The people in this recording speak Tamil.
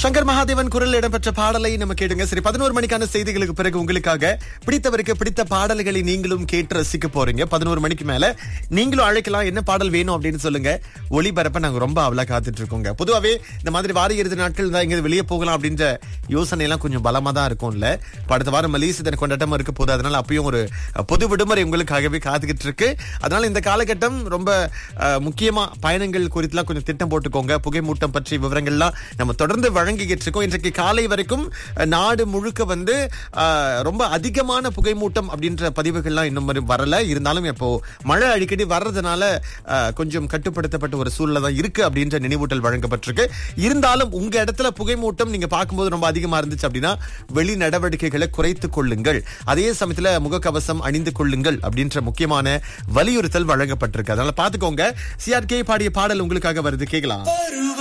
சங்கர் மகாதேவன் குரல் இடம்பெற்ற பாடலை நம்ம கேடுங்க சரி பதினோரு மணிக்கான செய்திகளுக்கு பிறகு உங்களுக்காக பிடித்தவருக்கு பிடித்த பாடல்களை நீங்களும் கேட்டு ரசிக்க போறீங்க பதினோரு மணிக்கு மேல நீங்களும் அழைக்கலாம் என்ன பாடல் வேணும் அப்படின்னு சொல்லுங்க ஒளிபரப்ப நாங்க ரொம்ப அவளா காத்துட்டு இருக்கோங்க பொதுவாவே இந்த மாதிரி வார இறுதி நாட்கள் தான் எங்க வெளியே போகலாம் அப்படின்ற யோசனை எல்லாம் கொஞ்சம் பலமா தான் இருக்கும்ல இப்ப அடுத்த வாரம் மலேசிய கொண்டாட்டமா இருக்க போது அதனால அப்பயும் ஒரு அஹ், பொது விடுமுறை உங்களுக்காகவே காத்துக்கிட்டு இருக்கு அதனால இந்த காலகட்டம் ரொம்ப அஹ், முக்கியமா பயணங்கள் குறித்துலாம் கொஞ்சம் திட்டம் போட்டுக்கோங்க புகைமூட்டம் பற்றிய விவரங்கள்லாம் நம்ம தொடர்ந்து வழங்கிக்கிட்டு இருக்கோம் இன்றைக்கு காலை வரைக்கும் அஹ், நாடு முழுக்க வந்து அஹ், ரொம்ப அதிகமான புகைமூட்டம் அப்படின்ற பதிவுகள்லாம் இன்னும் வரை வரல இருந்தாலும் இப்போ மழை அடிக்கடி வர்றதுனால அஹ், கொஞ்சம் கட்டுப்படுத்தப்பட்ட ஒரு சூழ்நிலை தான் இருக்கு அப்படின்ற நினைவூட்டல் வழங்கப்பட்டிருக்கு இருந்தாலும் உங்க இடத்துல புகைமூட்டம் நீங்க பார்க்கும்போது ரொம்ப அதிகமா இருந்துச்சு அப்படின்னா வெளி நடவடிக்கைகளை குறைத்துக் கொள்ளுங்கள் அதே சமயத்துல முகக்கவசம் அணிந்து கொள்ளுங்கள் அப்படின்ற முக்கியமான வலியுறுத்தல் வழங்கப்பட்டிருக்கு அதனால பாத்துக்கோங்க சிஆர்கே பாடிய பாடல் உங்களுக்காக வருது கேட்கலாம்